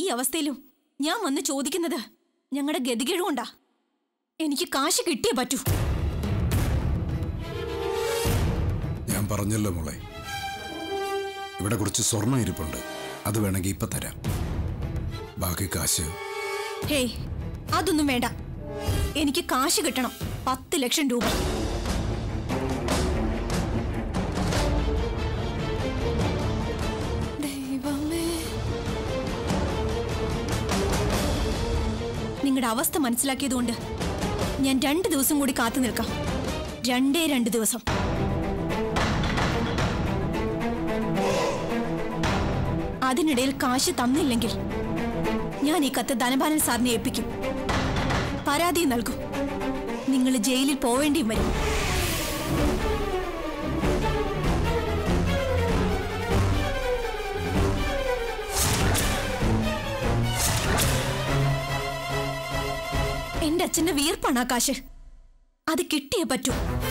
അവസ്ഥയിലും ഞാൻ വന്ന് ചോദിക്കുന്നത് ഞങ്ങളുടെ ഗതികേടുകൊണ്ടാ എനിക്ക് കാശ് കിട്ടിയേ പറ്റൂ ഞാൻ പറഞ്ഞല്ലോ മോളെ ഇവിടെ കുറച്ച് സ്വർണ്ണം ഇരിപ്പുണ്ട് അത് വേണമെങ്കിൽ ഇപ്പൊ തരാം ബാക്കി കാശ് ഹേയ് അതൊന്നും വേണ്ട എനിക്ക് കാശ് കിട്ടണം പത്ത് ലക്ഷം രൂപ ദൈവമേ നിങ്ങളുടെ അവസ്ഥ മനസ്സിലാക്കിയതുകൊണ്ട് ഞാൻ രണ്ട് ദിവസം കൂടി കാത്തു നിൽക്കാം രണ്ടേ രണ്ട് ദിവസം അതിനിടയിൽ കാശ് തന്നില്ലെങ്കിൽ ഞാൻ ഈ കത്ത് ധനപാലൻ സാറിനെ ഏൽപ്പിക്കും പരാതി നൽകും നിങ്ങൾ ജയിലിൽ പോവേണ്ടിയും വരും എന്റെ അച്ഛന്റെ വിയർപ്പാണ് ആ കാശ് അത് കിട്ടിയേ പറ്റൂ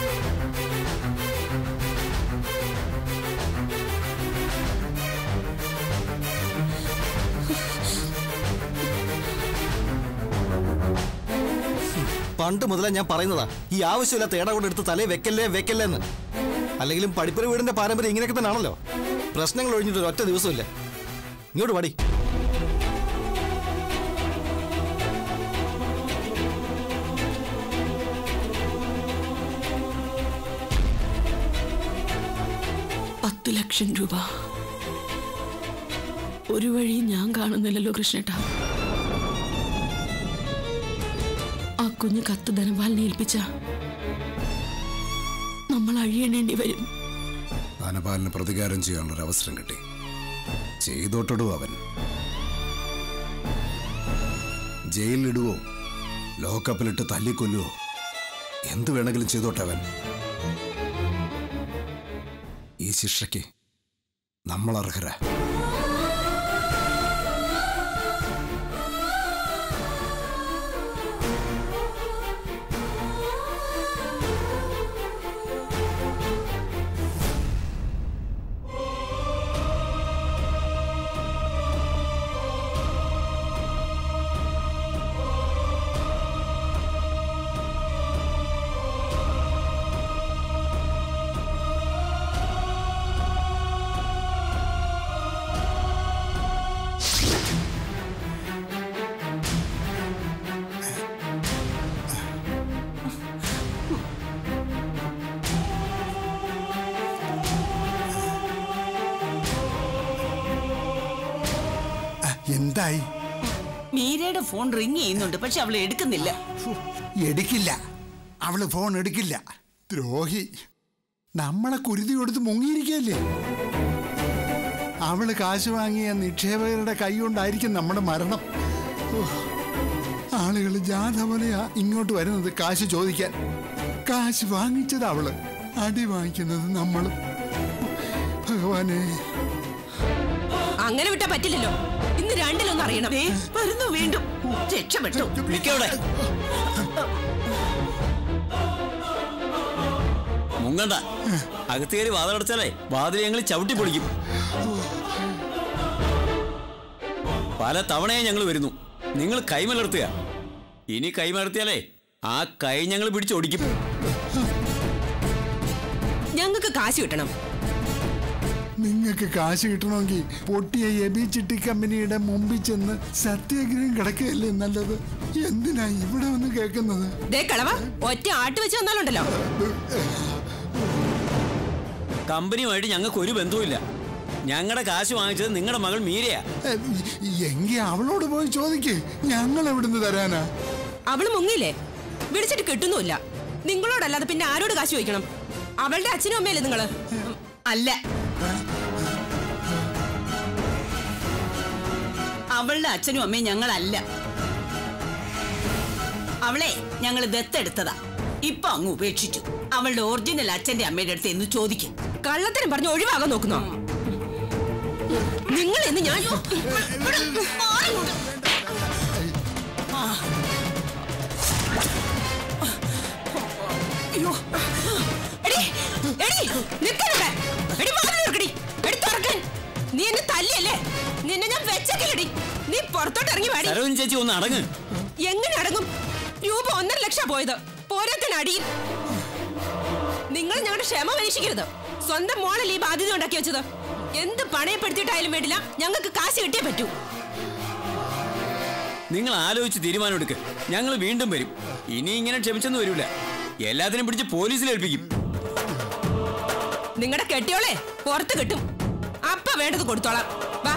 പണ്ട് മുതലേ ഞാൻ പറയുന്നതാ ഈ ആവശ്യമില്ലാത്ത ഇട കൊണ്ട് എടുത്ത് തലേ വെക്കല്ലേ വെക്കല്ലേ എന്ന് അല്ലെങ്കിലും പഠിപ്പുര വീടിന്റെ പാരമ്പര്യം ഇങ്ങനെയൊക്കെ തന്നെ ആണല്ലോ പ്രശ്നങ്ങൾ ഒഴിഞ്ഞിട്ട് ഒരു ഒറ്റ ദിവസമില്ല ഇങ്ങോട്ട് പാടി പത്ത് ലക്ഷം രൂപ ഒരു വഴി ഞാൻ കാണുന്നില്ലല്ലോ കൃഷ്ണേട്ടാ ആ കുഞ്ഞ് കത്ത് ധനപാലിനെ ഏൽപ്പിച്ച നമ്മൾ അഴിയണേണ്ടി വരും ധനപാലന് പ്രതികാരം ചെയ്യാനുള്ള ഒരു അവസരം കിട്ടി ചെയ്തോട്ടിടുവോ അവൻ ജയിലിലിടുവോ ലോക്കപ്പിലിട്ട് തല്ലിക്കൊല്ലുവോ എന്ത് വേണമെങ്കിലും ചെയ്തോട്ടെ അവൻ ഈ ശിക്ഷയ്ക്ക് നമ്മൾ അർഹരാ എന്തായി മീരയുടെ ഫോൺ റിങ് ചെയ്യുന്നുണ്ട് പക്ഷെ അവൾ എടുക്കുന്നില്ല എടുക്കില്ല അവള് ഫോൺ എടുക്കില്ല ദ്രോഹി നമ്മളെ കുരുതി കൊടുത്ത് മുങ്ങിയിരിക്കല്ലേ അവള് കാശ് വാങ്ങിയ നിക്ഷേപകരുടെ കൈ കൊണ്ടായിരിക്കും നമ്മുടെ മരണം ഉഹ്. ആളുകൾ ജാഥ പോലെയാ ഇങ്ങോട്ട് വരുന്നത് കാശ് ചോദിക്കാൻ കാശ് വാങ്ങിച്ചത് അവള് അടി വാങ്ങിക്കുന്നത് നമ്മളും ഭഗവാനെ അങ്ങനെ വിട്ടാ പറ്റില്ലല്ലോ ഇന്ന് രണ്ടിലൊന്നും അറിയണം ദേ, വരുന്നു വീണ്ടും രക്ഷപ്പെട്ടു നിൽക്കവിടെ മുങ്ങണ്ട അകത്ത് കയറി വാതടച്ചാലേ വാതിൽ ഞങ്ങൾ ചവിട്ടി പൊളിക്കും പല തവണയായി ഞങ്ങൾ വരുന്നു നിങ്ങൾ കൈമലർത്തുക ഇനി കൈമലർത്തിയാലേ ആ കൈ ഞങ്ങൾ പിടിച്ചൊടിക്കും ഞങ്ങൾക്ക് കാശ് കിട്ടണം നിങ്ങൾക്ക് കാശ് കിട്ടണമെങ്കിൽ പൊട്ടിയ എബി ചിട്ടി കമ്പനിയുടെ മുമ്പിൽ ചെന്ന് സത്യാഗ്രഹം കിടക്കുകയല്ലേ നല്ലത് എന്തിനാ ഇവിടെ വന്ന് കേൾക്കുന്നത് ദേ കളവ ഒറ്റ ആട്ട് വെച്ച് വന്നാലുണ്ടല്ലോ കമ്പനിയുമായിട്ട് ഞങ്ങൾക്ക് ഒരു ബന്ധവുമില്ല ഞങ്ങളുടെ കാശ് വാങ്ങിച്ചത് നിങ്ങളുടെ മകൾ മീരയാ എങ്കി അവളോട് പോയി ചോദിക്ക് ഞങ്ങൾ എവിടുന്ന് തരാനാ അവള് മുങ്ങിയില്ലേ വിളിച്ചിട്ട് കിട്ടുന്നുമില്ല നിങ്ങളോടല്ലാതെ പിന്നെ ആരോട് കാശ് ചോദിക്കണം അവളുടെ അച്ഛനും അമ്മയല്ലേ നിങ്ങള് അല്ല അവളുടെ അച്ഛനും അമ്മയും ഞങ്ങളല്ല അവളെ ഞങ്ങൾ ദത്തെടുത്തതാ ഇപ്പൊ അങ്ങ് ഉപേക്ഷിച്ചു അവളുടെ ഒറിജിനൽ അച്ഛന്റെ അമ്മയുടെ അടുത്ത് എന്ന് ചോദിക്കും കള്ളത്തരം പറഞ്ഞ് ഒഴിവാകാൻ നോക്കുന്നോ നിങ്ങൾ എന്ന് ഞാൻ അയ്യോ. എടി, എടി, നിൽക്കരുത്. എടി, വാതിൽ തുറക്കടി. എടി, തുറക്കാൻ. നീ എന്നെ തല്ലിയല്ലേ നിന്നെ ഞാൻ വെച്ചേക്കില്ലടി നീ പുറത്തോട്ട് ഇറങ്ങി വാടി സരോജിനി ചേച്ചി ഒന്ന് അടങ്ങ് എങ്ങനെ അടങ്ങും രൂപ ഒന്നര ലക്ഷം പോയത് പോരാത്തിന് അടിയിൽ നിങ്ങൾ ഞങ്ങളുടെ ക്ഷമ പരീക്ഷിക്കരുത് സ്വന്തം മോളൽ ഈ ബാധ്യത ഉണ്ടാക്കി വെച്ചത് എന്ത് പണയപ്പെടുത്തിയിട്ടായാലും വേണ്ടില്ല ഞങ്ങൾക്ക് കാശ് കിട്ടിയേ പറ്റൂ നിങ്ങൾ ആലോചിച്ച് തീരുമാനമെടുക്ക് ഞങ്ങൾ വീണ്ടും വരും ഇനി ഇങ്ങനെ ക്ഷമിച്ചൊന്നും വരില്ല എല്ലാത്തിനും പിടിച്ച് പോലീസിൽ ഏൽപ്പിക്കും നിങ്ങളുടെ കെട്ടിയോളെ പുറത്ത് കിട്ടും അപ്പ വേണ്ടത് കൊടുത്തോളാം വാ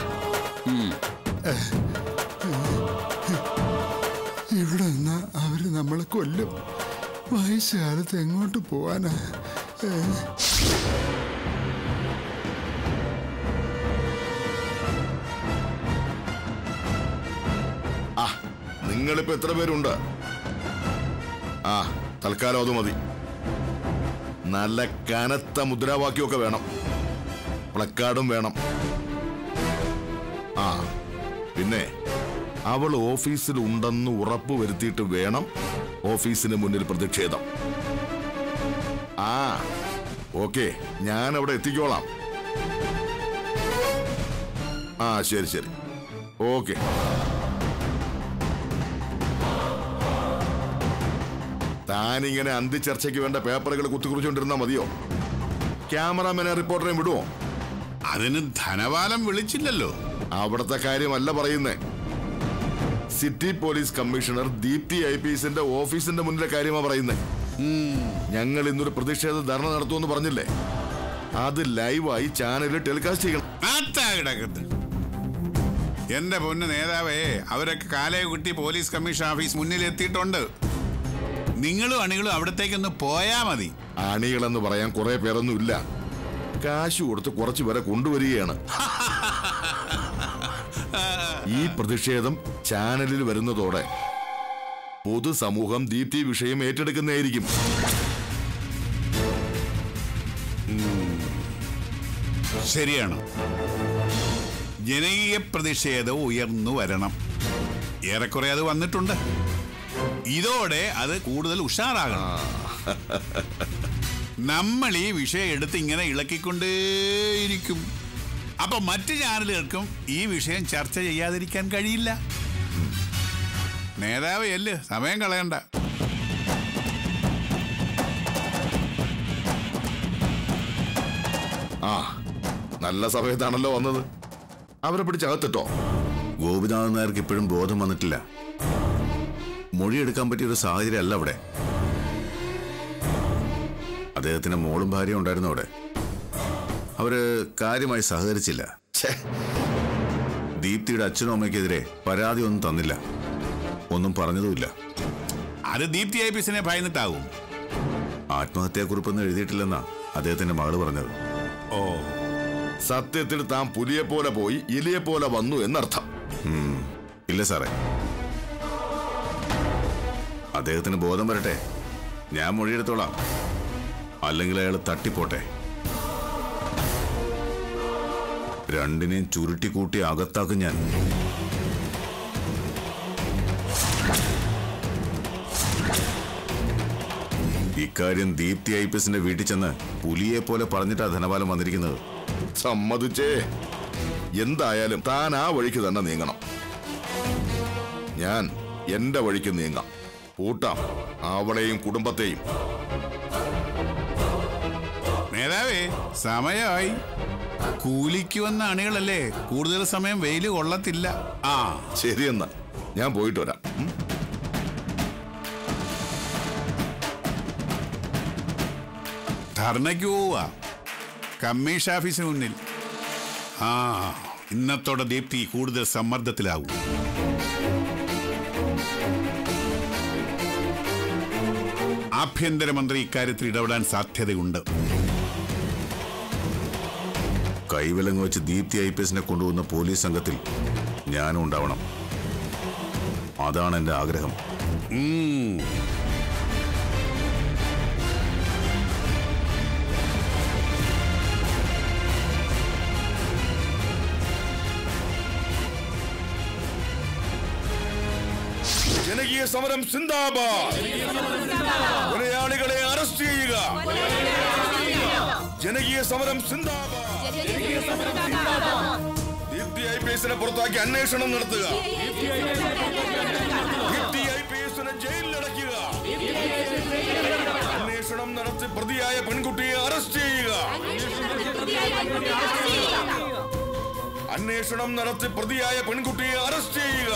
ഇവിടെ നിന്നാ അവര് നമ്മളെ കൊല്ലും വയസ്സുകാലത്ത് എങ്ങോട്ട് പോവാനാ ഏ? ആ നിങ്ങളിപ്പോ എത്ര പേരുണ്ട് ആ തൽക്കാലം അത് മതി നല്ല കനത്ത മുദ്രാവാക്യമൊക്കെ വേണം പ്ലക്കാർഡും വേണം ആ പിന്നെ അവൾ ഓഫീസിൽ ഉണ്ടെന്ന് ഉറപ്പ് വരുത്തിയിട്ട് വേണം ഓഫീസിന് മുന്നിൽ പ്രതിഷേധം ആ ഓക്കെ ഞാൻ അവിടെ എത്തിക്കോളാം ആ ശരി ശരി ഓക്കെ താനിങ്ങനെ അന്തിച്ചർച്ചയ്ക്ക് വേണ്ട പേപ്പറുകൾ കുത്തിക്കുറിച്ചുകൊണ്ടിരുന്നാ മതിയോ ക്യാമറാമാനെ റിപ്പോർട്ടറെയും വിടുവോ അതിന് ധനവാലം വിളിച്ചില്ലല്ലോ അവിടുത്തെ കാര്യമല്ല പറയുന്നേ city police commissioner Deepthi I P എസിന്റെ ഓഫീസിന്റെ മുന്നിലെ കാര്യമാ പറയുന്നേ ഞങ്ങൾ ഇന്നൊരു പ്രതിഷേധ ധർണ നടത്തുമെന്ന് പറഞ്ഞില്ലേ അത് ലൈവായി ചാനലിൽ ടെലികാസ്റ്റ് ചെയ്യണം ആത്താ കിടക്കുന്നത് എന്റെ പൊന്ന് നേതാവേ അവരൊക്കെ കാലയെ കുട്ടി പോലീസ് കമ്മീഷൻ ഓഫീസ് മുന്നിൽ എത്തിയിട്ടുണ്ട് നിങ്ങളും അണികളും അവിടത്തേക്കൊന്ന് പോയാ മതി അണികളെന്ന് പറയാൻ കുറെ പേരൊന്നും ഇല്ല കാശ് കൊടുത്ത് കുറച്ചു പേരെ കൊണ്ടുവരികയാണ് ഈ പ്രതിഷേധം ചാനലിൽ വരുന്നതോടെ പൊതുസമൂഹം ദീപ്തി വിഷയം ഏറ്റെടുക്കുന്നതായിരിക്കും ശരിയാണ് ജനകീയ പ്രതിഷേധം ഉയർന്നു വരണം ഏറെക്കുറെ അത് വന്നിട്ടുണ്ട് ഇതോടെ അത് കൂടുതൽ ഉഷാറാകണം നമ്മൾ ഈ വിഷയം എടുത്ത് ഇങ്ങനെ ഇളക്കിക്കൊണ്ടേയിരിക്കും അപ്പൊ മറ്റ് ചാനലുകൾക്കും ഈ വിഷയം ചർച്ച ചെയ്യാതിരിക്കാൻ കഴിയില്ല നേതാവ് എല്ല് സമയം കളയണ്ട ആ നല്ല സമയത്താണല്ലോ വന്നത് അവരെ പിടിച്ചകത്തിട്ടോ ഗോപിനാഥൻ നായർക്ക് ഇപ്പോഴും ബോധം വന്നിട്ടില്ല മൊഴിയെടുക്കാൻ പറ്റിയ ഒരു സാഹചര്യം അല്ല അവിടെ അദ്ദേഹത്തിന് മോളും ഭാര്യയും ഉണ്ടായിരുന്നു അവിടെ അവര് കാര്യമായി സഹകരിച്ചില്ല ഛേ, ദീപ്തിയുടെ അച്ഛനും അമ്മയ്ക്കെതിരെ പരാതി ഒന്നും തന്നില്ല ഒന്നും പറഞ്ഞതുമില്ല അത് ദീപ്തി ഐ പി എസിനെ ഭയന്നിട്ടാകും ആത്മഹത്യാക്കുറിപ്പൊന്നും എഴുതിയിട്ടില്ലെന്നാ അദ്ദേഹത്തിന്റെ മകള് പറഞ്ഞത് ഓ സത്യത്തിൽ താൻ പുലിയെ പോലെ പോയി ഇലിയെ പോലെ വന്നു എന്നർത്ഥം ഉം. ഇല്ല സാറേ അദ്ദേഹത്തിന് ബോധം വരട്ടെ ഞാൻ മൊഴിയെടുത്തോളാം അല്ലെങ്കിൽ അയാൾ തട്ടിപ്പോട്ടെ രണ്ടിനെയും ചുരുട്ടിക്കൂട്ടി അകത്താക്കും ഞാൻ ഇക്കാര്യം ദീപ്തി ഐ പി എസിന്റെ വീട്ടിൽ ചെന്ന് പുലിയെ പോലെ പറഞ്ഞിട്ടാ ധനപാലം വന്നിരിക്കുന്നത് സമ്മതിച്ചേ എന്തായാലും താൻ ആ വഴിക്ക് തന്നെ നീങ്ങണം ഞാൻ എന്റെ വഴിക്ക് നീങ്ങാം കൂട്ടാം അവളെയും കുടുംബത്തെയും നേതാവേ സമയമായി കൂലിക്ക് വന്ന അണികളല്ലേ കൂടുതൽ സമയം വെയില് കൊള്ളത്തില്ല ആ ശരിയെന്നാ ഞാൻ പോയിട്ട് വരാം ഉം? ധർണയ്ക്ക് പോവുക കമ്മീഷൻ ഓഫീസിന് മുന്നിൽ ആ ഇന്നത്തോടെ ദീപ്തി കൂടുതൽ സമ്മർദ്ദത്തിലാവും ആഭ്യന്തരമന്ത്രി ഇക്കാര്യത്തിൽ ഇടപെടാൻ സാധ്യതയുണ്ട് കൈവിലങ്ങ് വെച്ച് ദീപ്തി ഐ പി എസിനെ കൊണ്ടുവന്ന പോലീസ് സംഘത്തിൽ ഞാനും ഉണ്ടാവണം അതാണ് എന്റെ ആഗ്രഹം ഉം. ജനകീയ സമരം സിന്ദാബാദ് കൊലയാളികളെ അറസ്റ്റ് ചെയ്യുക ജനകീയ സമരം സിന്ദാബാദ് ദീപ്തി ദീപ്തി ഐ പി എസിനെ പുറത്താക്കി അന്വേഷണം നടത്തുക ദീപ്തി ഐ പി എസിനെ ജയിലിലടയ്ക്കുക അന്വേഷണം നടത്തി പ്രതിയായ പെൺകുട്ടിയെ അറസ്റ്റ് ചെയ്യുക അന്വേഷണം നടത്തി പ്രതിയായ പെൺകുട്ടിയെ അറസ്റ്റ് ചെയ്യുക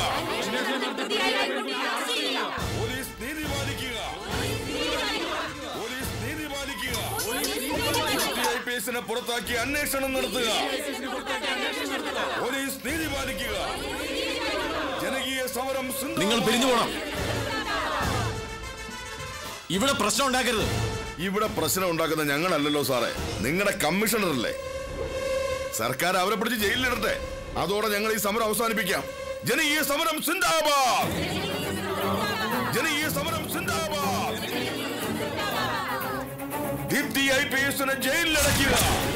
പോലീസ് നീതി പാലിക്കുക പോലീസ് നീതി പാലിക്കുക ഐ പി എസിനെ പുറത്താക്കി അന്വേഷണം നടത്തുക പോലീസ് നീതി പാലിക്കുക ജനകീയ സമരം സിന്ദാബാദ്. നിങ്ങൾ പിരിഞ്ഞു പോണം ഇവിടെ പ്രശ്നം ഉണ്ടാക്കരുത് ഇവിടെ പ്രശ്നം ഉണ്ടാക്കുന്ന ഞങ്ങളല്ലല്ലോ സാറേ നിങ്ങളുടെ കമ്മീഷണറല്ലേ സർക്കാർ അവരെ പിടിച്ച് ജയിലിലിടട്ടെ അതോടെ ഞങ്ങൾ ഈ സമരം അവസാനിപ്പിക്കാം ജനകീയ സമരം സിന്ദാബാദ് ജനകീയ സമരം സിന്ദാബാദ് ദീപ്തി ഐ പി എസിനെ ജയിലിലടയ്ക്കുക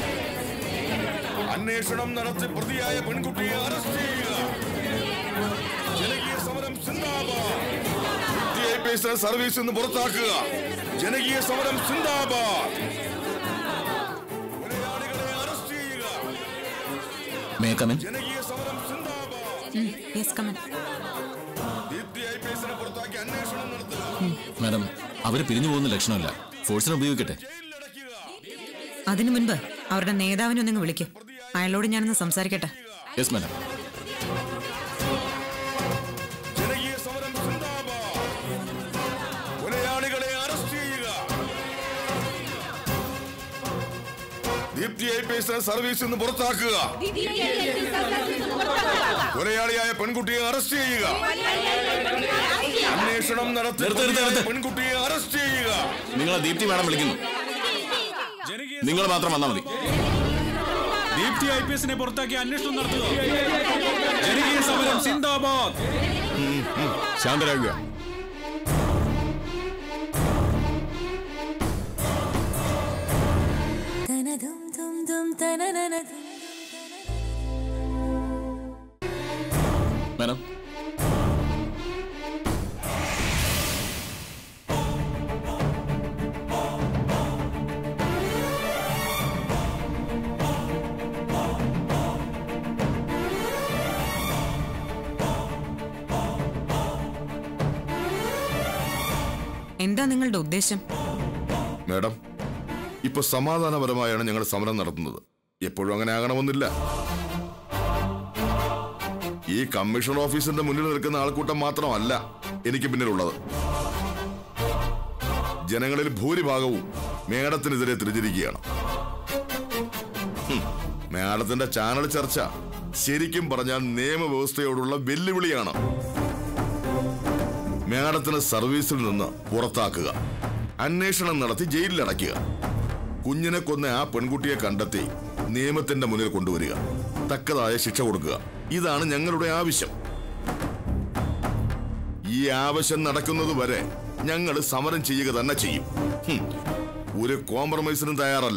അന്വേഷണം നടത്തി പ്രതിയായ പെൺകുട്ടിയെ അറസ്റ്റ് ചെയ്യുക ജനകീയ സമരം സിന്ദാബാദ് ദീപ്തി ഐ പി എസിനെ സർവീസിൽ നിന്ന് പുറത്താക്കുക ജനകീയ സമരം സിന്ദാബാദ് കൊലയാളികളെ അറസ്റ്റ് ചെയ്യുക മേക്കമൻ ജനകീയ സമരം സിന്ദാബാദ് യെസ് കമൻ ദീപ്തി ഐ പി എസിനെ പുറത്താക്കി അന്വേഷണം നടത്തുക മാഡം അവര് പിരിഞ്ഞു പോകുന്ന ലക്ഷണമല്ല ഫോഴ്സിനെ ഉപയോഗിക്കട്ടെ അതിനു മുൻപ് അവരുടെ നേതാവിനെ ഒന്നിങ്ങ് വിളിക്കും അയാളോട് ഞാനൊന്ന് സംസാരിക്കട്ടെ യെസ് മാഡം ജനകീയ സമരം സിന്ദാബാദ് കൊലയാളികളെ അറസ്റ്റ് ചെയ്യുക ദീപ്തി ഐ പി എസിനെ സർവീസിൽ നിന്ന് പുറത്താക്കുക കൊലയാളിയായ പെൺകുട്ടിയെ അറസ്റ്റ് ചെയ്യുക അന്വേഷണം നടത്തി നിർത്ത്, നിർത്ത്, പ്രതിയായ നിർത്ത്. പെൺകുട്ടിയെ അറസ്റ്റ് ചെയ്യുക നിങ്ങളെ ദീപ്തി മാഡം വിളിക്കുന്നു നിങ്ങൾ മാത്രം വന്നാൽ മതി ദീപ്തി ഐ പി എസിനെ പുറത്താക്കി അന്വേഷണം നടത്തുക ജനകീയ സമരം സിന്ദാബാദ് ശാന്തരാകുക മാഡം എന്താ നിങ്ങളുടെ ഉദ്ദേശം മാഡം ഇപ്പൊ സമാധാനപരമായാണ് ഞങ്ങൾ സമരം നടത്തുന്നത് എപ്പോഴും അങ്ങനെ ആകണമെന്നില്ല ഈ കമ്മീഷണർ ഓഫീസിന്റെ മുന്നിൽ നിൽക്കുന്ന ആൾക്കൂട്ടം മാത്രമല്ല എനിക്ക് പിന്നിലുള്ളത് ജനങ്ങളിൽ ഭൂരിഭാഗവും മേഡത്തിനെതിരെ തിരിഞ്ഞിരിക്കുകയാണ് ഹും, മേഡത്തിന്റെ ചാനൽ ചർച്ച ശരിക്കും പറഞ്ഞാൽ നിയമവ്യവസ്ഥയോടുള്ള വെല്ലുവിളിയാണ് മേഡത്തിന് സർവീസിൽ നിന്ന് പുറത്താക്കുക അന്വേഷണം നടത്തി ജയിലിലടയ്ക്കുക കുഞ്ഞിനെ കൊന്ന ആ പെൺകുട്ടിയെ കണ്ടെത്തി നിയമത്തിന്റെ മുന്നിൽ കൊണ്ടുവരിക തക്കതായ ശിക്ഷ കൊടുക്കുക ഇതാണ് ഞങ്ങളുടെ ആവശ്യം ഈ ആവശ്യം നടക്കുന്നത് വരെ ഞങ്ങൾ സമരം ചെയ്യുക തന്നെ ചെയ്യും ഹും, ഒരു കോംപ്രമൈസിനും തയ്യാറല്ല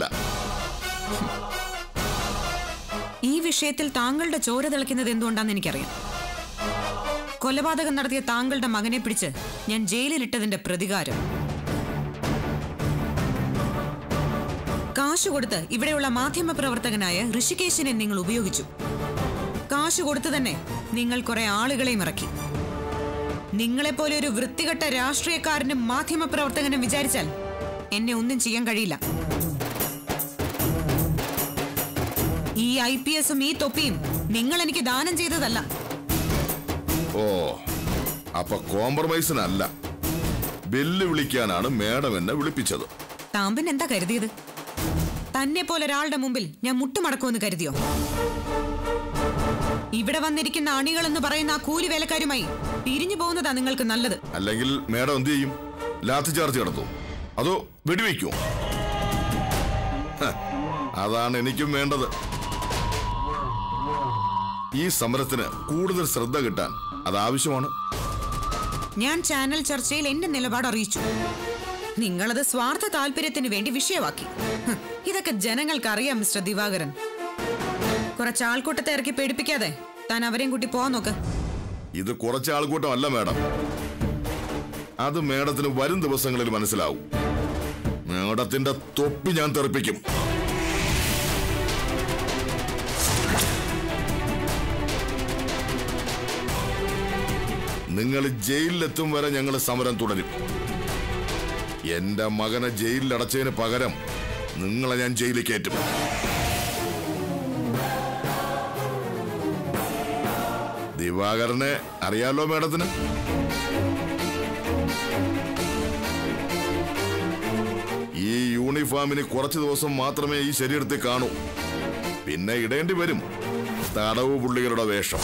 ഈ വിഷയത്തിൽ താങ്കളുടെ ചോര തിളയ്ക്കുന്നത് എന്തുകൊണ്ടാന്ന് എനിക്കറിയാം കൊലപാതകം നടത്തിയ താങ്കളുടെ മകനെ പിടിച്ച് ഞാൻ ജയിലിലിട്ടതിന്റെ പ്രതികാരം കാശ് കൊടുത്ത് ഇവിടെയുള്ള മാധ്യമ പ്രവർത്തകനായ ഋഷികേശിനെ നിങ്ങൾ ഉപയോഗിച്ചു കാശ് കൊടുത്തു തന്നെ നിങ്ങൾ കുറെ ആളുകളെയും ഇറക്കി നിങ്ങളെപ്പോലെ ഒരു വൃത്തികെട്ട രാഷ്ട്രീയക്കാരനും മാധ്യമ പ്രവർത്തകനും വിചാരിച്ചാൽ എന്നെ ഒന്നും ചെയ്യാൻ കഴിയില്ല ഈ ഐ പി എസും ഈ തൊപ്പിയും നിങ്ങൾ എനിക്ക് ദാനം ചെയ്തതല്ല ഓ അപ്പൊ കോംപ്രമൈസിനല്ല വെല്ലുവിളിക്കാനാണ് മേഡം എന്നെ വിളിപ്പിച്ചത് താമ്പൻ എന്താ കരുതിയത് തന്നെ പോലെ ഒരാളുടെ മുമ്പിൽ ഞാൻ മുട്ടുമടക്കുമെന്ന് കരുതിയോ ഇവിടെ വന്നിരിക്കുന്ന അണികൾ എന്ന് പറയുന്ന ആ കൂലി വേലക്കാരുമായി പിരിഞ്ഞു പോകുന്നതാ നിങ്ങൾക്ക് നല്ലത് അല്ലെങ്കിൽ മേഡം എന്ത് ചെയ്യും ലാത്തി ചാർജ് നടത്തും അതോ വെടിവെക്കും ഹ, അതാണ് എനിക്കും വേണ്ടത് ഈ സമരത്തിന് കൂടുതൽ ശ്രദ്ധ കിട്ടാൻ അത് ആവശ്യമാണ് ഞാൻ ചാനൽ ചർച്ചയിൽ എന്റെ നിലപാട് അറിയിച്ചു നിങ്ങളത് സ്വാർത്ഥ താല്പര്യത്തിന് വേണ്ടി വിഷയമാക്കി ഹ്, ഇതൊക്കെ ജനങ്ങൾക്ക് അറിയാം മിസ്റ്റർ ദിവാകരൻ കുറച്ച് ആൾക്കൂട്ടത്തെ ഇറക്കി പേടിപ്പിക്കാതെ താൻ അവരെയും കൂട്ടി പോവാൻ നോക്ക് ഇത് കുറച്ച് ആൾക്കൂട്ടമല്ല മേഡം അത് മേഡത്തിന് വരും ദിവസങ്ങളിൽ മനസ്സിലാവും മേഡത്തിന്റെ തൊപ്പി ഞാൻ തെറിപ്പിക്കും നിങ്ങൾ ജയിലിലെത്തും വരെ ഞങ്ങൾ സമരം തുടരും എന്റെ മകനെ ജയിലിൽ അടച്ചതിന് പകരം നിങ്ങളെ ഞാൻ ജയിലിൽ കയറ്റും ദിവാകരനെ അറിയാലോ മേഡത്തിന് ഈ യൂണിഫോമിന് കുറച്ച് ദിവസം മാത്രമേ ഈ ശരീരത്തിൽ കാണൂ പിന്നെ ഇടേണ്ടി വരും തടവ് പുള്ളികളുടെ വേഷം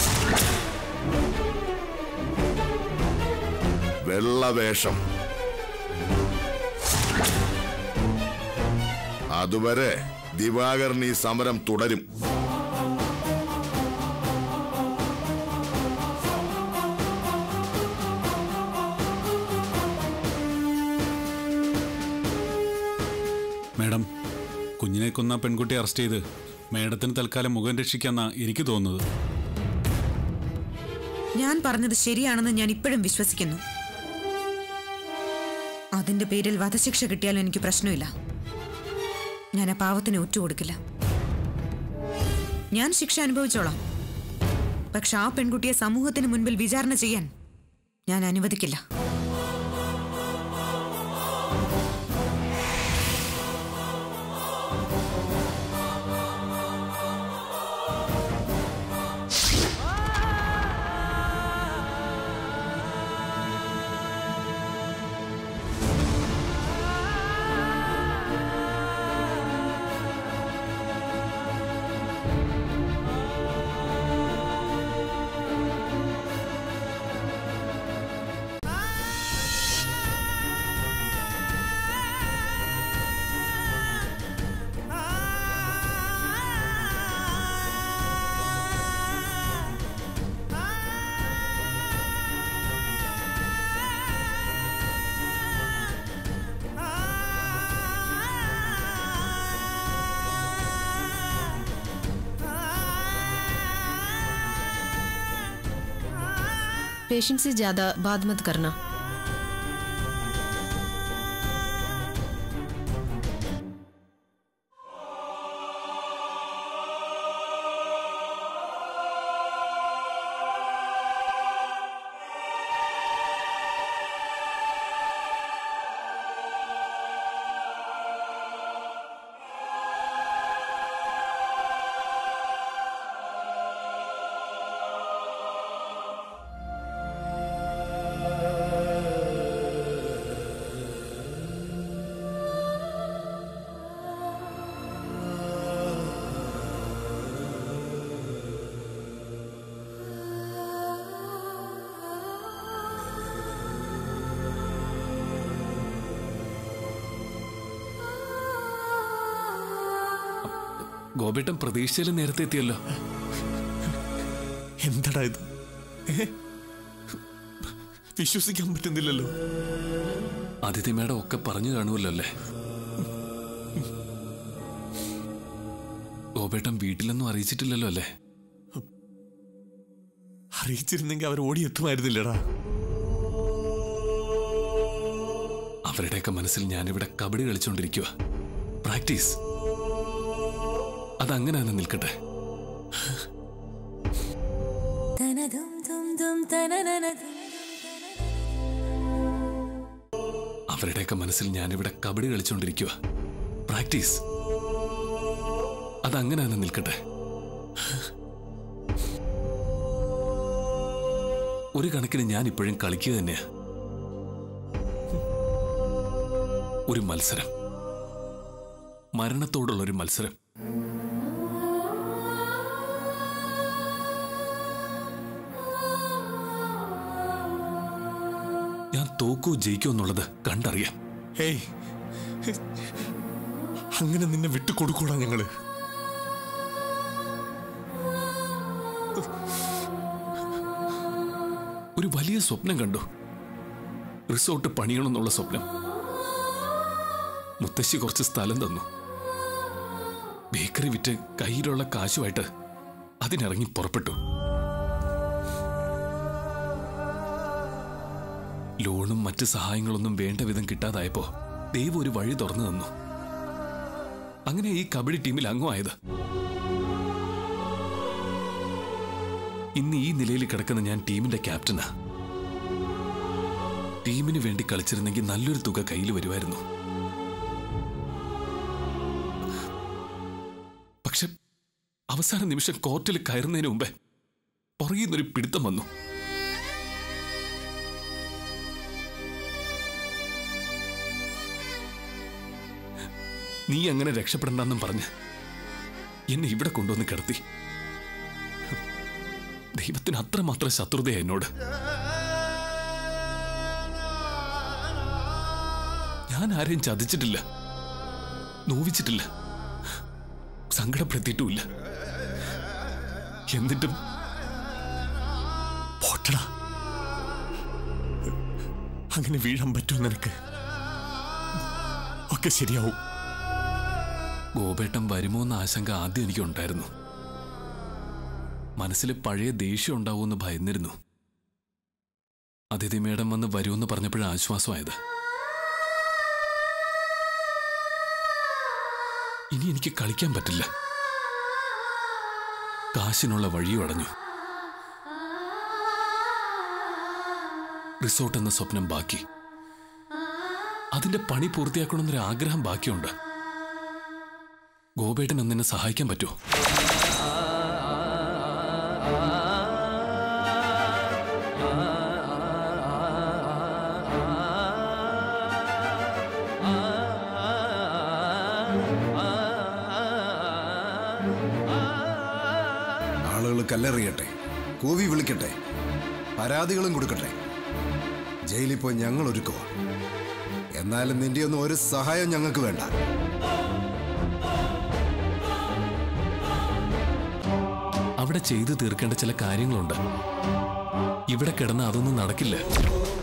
വെള്ള വേഷം അതുവരെ ദിവാകരൻ ഈ സമരം തുടരും മാഡം കുഞ്ഞിനെ കൊന്ന പെൺകുട്ടിയെ അറസ്റ്റ് ചെയ്ത് മാഡത്തിന് തൽക്കാലം മുഖം രക്ഷിക്കാന്നാ എനിക്ക് തോന്നുന്നത് ഞാൻ പറഞ്ഞത് ശരിയാണെന്ന് ഞാൻ ഇപ്പോഴും വിശ്വസിക്കുന്നു അതിന്റെ പേരിൽ വധശിക്ഷ കിട്ടിയാലും എനിക്ക് പ്രശ്നമില്ല ഞാൻ ആ പാവത്തിന് ഒറ്റുകൊടുക്കില്ല ഞാൻ ശിക്ഷ അനുഭവിച്ചോളാം പക്ഷെ ആ പെൺകുട്ടിയെ സമൂഹത്തിന് മുൻപിൽ വിചാരണ ചെയ്യാൻ ഞാൻ അനുവദിക്കില്ല पेशेंट से ज्यादा बात मत करना ഗോപേട്ടൻ പ്രതീക്ഷയിലും നേരത്തെ എത്തിയല്ലോ എന്താടാ ഇത് ഏ? വിശ്വസിക്കാൻ പറ്റുന്നില്ലല്ലോ അതിഥി മേഡം ഒക്കെ പറഞ്ഞു കാണുമല്ലോ അല്ലേ ഗോപേട്ടൻ വീട്ടിലൊന്നും അറിയിച്ചിട്ടില്ലല്ലോ അല്ലേ അറിയിച്ചിരുന്നെങ്കിൽ അവർ ഓടിയെത്തുമായിരുന്നില്ലടാ അവരുടെയൊക്കെ മനസ്സിൽ ഞാനിവിടെ കബഡി കളിച്ചുകൊണ്ടിരിക്കുക പ്രാക്ടീസ് അതങ്ങനെ തന്നെ നിൽക്കട്ടെ അവരുടെയൊക്കെ മനസ്സിൽ ഞാനിവിടെ കബഡി കളിച്ചുകൊണ്ടിരിക്കുക പ്രാക്ടീസ് അതങ്ങനെ തന്നെ നിൽക്കട്ടെ ഒരു കണക്കിന് ഞാൻ ഇപ്പോഴും കളിക്കുക തന്നെയാ ഒരു മത്സരം മരണത്തോടുള്ള ഒരു മത്സരം ഞാൻ തോക്കോ ജയിക്കോ എന്നുള്ളത് കണ്ടറിയാം ഹേയ് അങ്ങനെ നിന്നെ വിട്ടുകൊടുക്കൂടാ ഞങ്ങള് ഒരു വലിയ സ്വപ്നം കണ്ടു റിസോർട്ട് പണിയണമെന്നുള്ള സ്വപ്നം മുത്തശ്ശി കുറച്ച് സ്ഥലം തന്നു ബേക്കറി വിറ്റ് കയ്യിലുള്ള കാശുമായിട്ട് അതിനിറങ്ങി പുറപ്പെട്ടു ലോണും മറ്റ് സഹായങ്ങളൊന്നും വേണ്ട വിധം കിട്ടാതായപ്പോ ദൈവം ഒരു വഴി തുറന്നു തന്നു അങ്ങനെ ഈ കബഡി ടീമിൽ അംഗമായത് ഇന്ന് ഈ നിലയിൽ കിടക്കുന്ന ഞാൻ ടീമിന്റെ ക്യാപ്റ്റനാ ടീമിന് വേണ്ടി കളിച്ചിരുന്നെങ്കിൽ നല്ലൊരു തുക കയ്യിൽ വരുമായിരുന്നു പക്ഷെ അവസാന നിമിഷം കോർട്ടിൽ കയറുന്നതിന് മുമ്പേ പുറകിൽ നിന്നൊരു പിടുത്തം വന്നു നീ അങ്ങനെ രക്ഷപ്പെടണ്ടെന്നും പറഞ്ഞ് എന്നെ ഇവിടെ കൊണ്ടുവന്ന് കിടത്തി ദൈവത്തിന് അത്രമാത്രം ശത്രുതയാ എന്നോട് ഞാൻ ആരെയും ചതിച്ചിട്ടില്ല നോവിച്ചിട്ടില്ല സങ്കടപ്പെടുത്തിയിട്ടുമില്ല എന്നിട്ടും പോട്ടടാ അങ്ങനെ വീഴാൻ പറ്റുമോ നിനക്ക് ഒക്കെ ശരിയാവും ഗോപേട്ടൻ വരുമോ എന്ന ആശങ്ക ആദ്യം എനിക്കുണ്ടായിരുന്നു മനസ്സിൽ പഴയ ദേഷ്യം ഉണ്ടാവുമെന്ന് ഭയന്നിരുന്നു അതിഥി മേഡം വന്ന് വരുമെന്ന് പറഞ്ഞപ്പോഴാണ് ആശ്വാസമായത് ഇനി എനിക്ക് കളിക്കാൻ പറ്റില്ല കാശിനുള്ള വഴിയും അടഞ്ഞു റിസോർട്ട് എന്ന സ്വപ്നം ബാക്കി അതിന്റെ പണി പൂർത്തിയാക്കണമെന്നൊരു ആഗ്രഹം ബാക്കിയുണ്ട് ഗോപേട്ടൻ ഒന്നിനെ സഹായിക്കാൻ പറ്റുമോ ആളുകൾ കല്ലെറിയട്ടെ കൂവി വിളിക്കട്ടെ പരാതികളും കൊടുക്കട്ടെ ജയിലിൽ പോയി ഞങ്ങൾ ഒരുക്കുക എന്നാലും നിന്റെ ഒന്നും ഒരു സഹായം ഞങ്ങൾക്ക് വേണ്ട അവിടെ ചെയ്തു തീർക്കേണ്ട ചില കാര്യങ്ങളുണ്ട് ഇവിടെ കിടന്ന് അതൊന്നും നടക്കില്ല